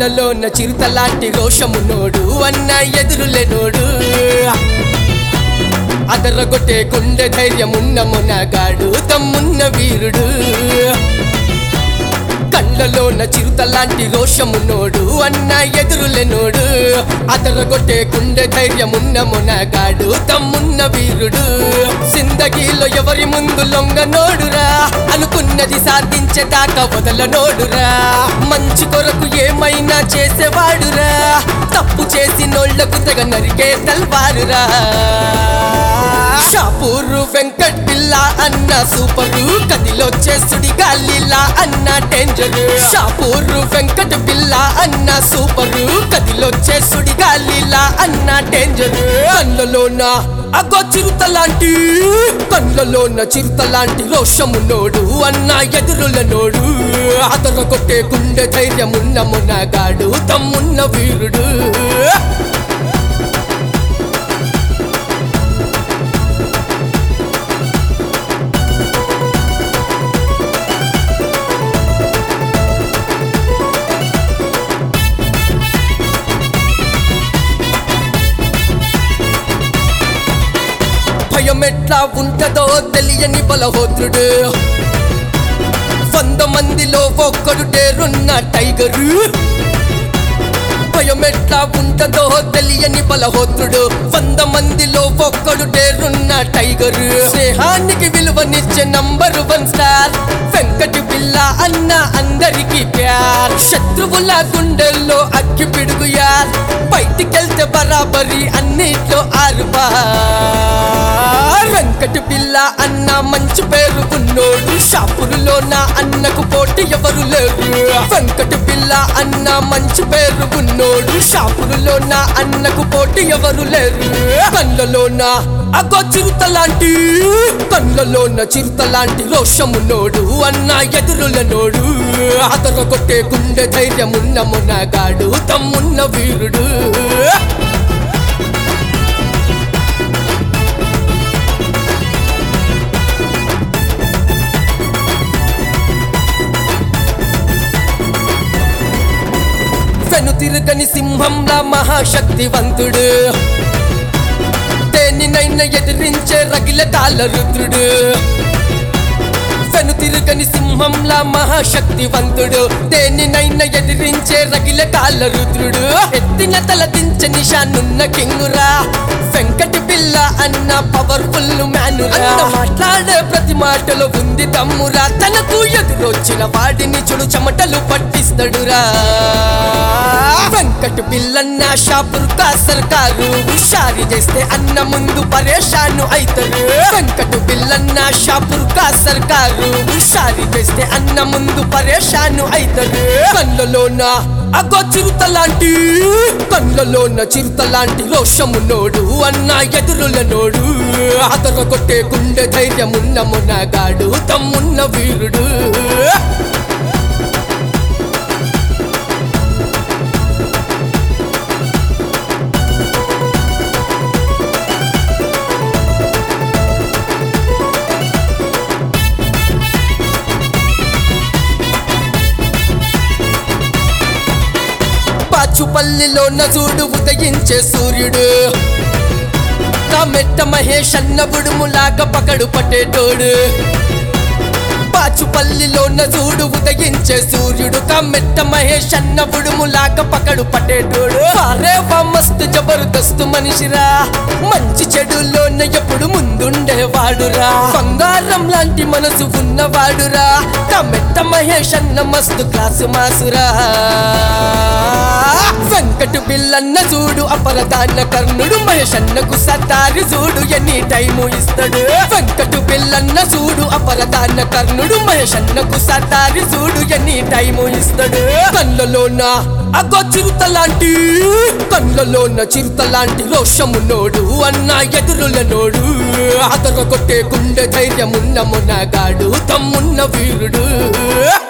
కళ్ళలోన చిరుతలాంటి రోషమున్నోడు అన్న ఎదురులేనోడు అదరగొట్టే గుండె ధైర్యమున్న మునగాడు తమ్మున్న వీరుడు కళ్ళలోన చిరుతలాంటి రోషమున్నోడు అన్న ఎదురులేనోడు అదరగొట్టే గుండె ధైర్యమున్న మునగాడు తమ్మున్న వీరుడు సిందగిలో ఎవరి ముందు లొంగనోడురా అనుకున్నది సాధించేదాకా వదలనోడురా మంచి కొరకు ఏమైనా చేసేవాడురా తప్పు చేసి నోళ్లకు తెగ నరికే తల్వారురా షాపూరు వెంకట్ బిల్లా అన్న సూపరు కదిలో చేసుడి గాలిలా అన్న డేంజర్ షాపూరు వెంకట్ బిల్లా అన్న సూపరు కదిలో చేసుడి గాలిలా అన్న డేంజర్ కళ్ళలోన అగో చిరుతలాంటి కళ్ళలోన చిరుతలాంటి రోషమున్నోడు అన్న ఎదురులనోడు అదర కొట్టే గుండె ధైర్యమున్న మునగాడు తమ్మున్న వీరుడు భయం ఎట్లా ఉంటదో తెలియని బలహోత్రుడు వంద మందిలో ఒక్కడు టేరున్న టైగరు భయం ఎట్లా ఉంటదో తెలియని బలహోత్రుడు వంద మందిలో ఒక్కడు టేరున్న టైగరు స్నేహానికి విలువనిచ్చే నంబర్ వన్ స్టార్ వెంకటి పిల్ల అన్న అందరికి ప్యార్ శత్రువుల గుండెల్లో అగ్గి పిడుగు యార్ బయటికెళ్తే బరాబరి అన్నిట్లో ఆరు బార్ వెంకటి పిల్ల అన్న మంచి పేరు ఉన్నోడు షాపురులో నా అన్నకు పోటీ ఎవరు లేరు వెంకటి పిల్ల అన్న మంచి పేరు ఉన్నోడు షాపురులో నా అన్నకు పోటీ ఎవరు లేరు కళ్ళలోన అగో చిరుతలాంటి కళ్ళలోన చిరుతలాంటి రోషమున్నోడు అన్న ఎదురులనోడు అదర కొట్టే గుండె ధైర్యమున్న మునగాడు తమ్మున్న వీరుడు వెను తిరగని సింహంలా మహాశక్తివంతుడు దేనినైనా ఎదిరించే రగిల తాళ రుద్రుడు వెను తిరగని సింహంలా మహాశక్తివంతుడు దేనినైనా ఎదిరించే రగిల తాళ రుద్రుడు ఎత్తిన తల దించ నిషానున్న కింగురా వెంకటి పిల్ల అన్న పవర్ఫుల్ మ్యానురా మాట్లాడే ప్రతి మాటలో ఉంది తమ్మురా తనకు ఎదురొచ్చిన వాడిని చూడు చెమటలు పట్టిస్తాడురా వెంకట పిల్లన్న షాపుర్ కా సర్కారు హుషారి చేస్తే అన్న ముందు పరేషాను అయితారు వెంకట పిల్లన్న షాపుర్ కా సర్కారు హుషారి చేస్తే అన్న ముందు పరేషాను అయితారు కళ్ళలోన అగో చిరుతలాంటి కళ్ళలోన చిరుతలాంటి రోషమున్నోడు అన్న ఎదురులనోడు అదర కొట్టే గుండె ధైర్యమున్న మునగాడు తమ్మున్న వీరుడు పాచుపల్లిలో నజుడు ఉదయించే సూర్యుడు కామెట్ట మహేష్ అన్న బుడుములాగా పకడు పట్టేటోడు పాచుపల్లిలో నజుడు ఉదయించే సూర్యుడు కమ్మెట్ట మహేష్ అన్న బుడుములాగా పకడు పట్టేటోడు అరే వా మస్తు జబర్దస్తు మనిషిరా మంచి చెడులోన ఎప్పుడు ముందుండేవాడురా బంగారం లాంటి మనసు ఉన్నవాడురా కమ్మెట్ట మహేష్ అన్న మస్తు క్లాసు మాసురా వెంకట బిల్లన్న చూడు అపరదాన కర్ణుడు మహేష్ అన్నకు సతారి చూడు ఎన్ని టైము ఇస్తాడు వెంకట బిల్లన్న చూడు అపరదాన కర్ణుడు మహేష్ అన్నకు సతారి చూడు ఎన్ని టైము ఇస్తాడు కళ్ళలోన అగో చిరుతలాంటి కళ్ళలోన చిరుతలాంటి రోషమున్నోడు అన్న ఎదురులనోడు అదర కొట్టే గుండె ధైర్యమున్న మునగాడు తమ్మున్న వీరుడు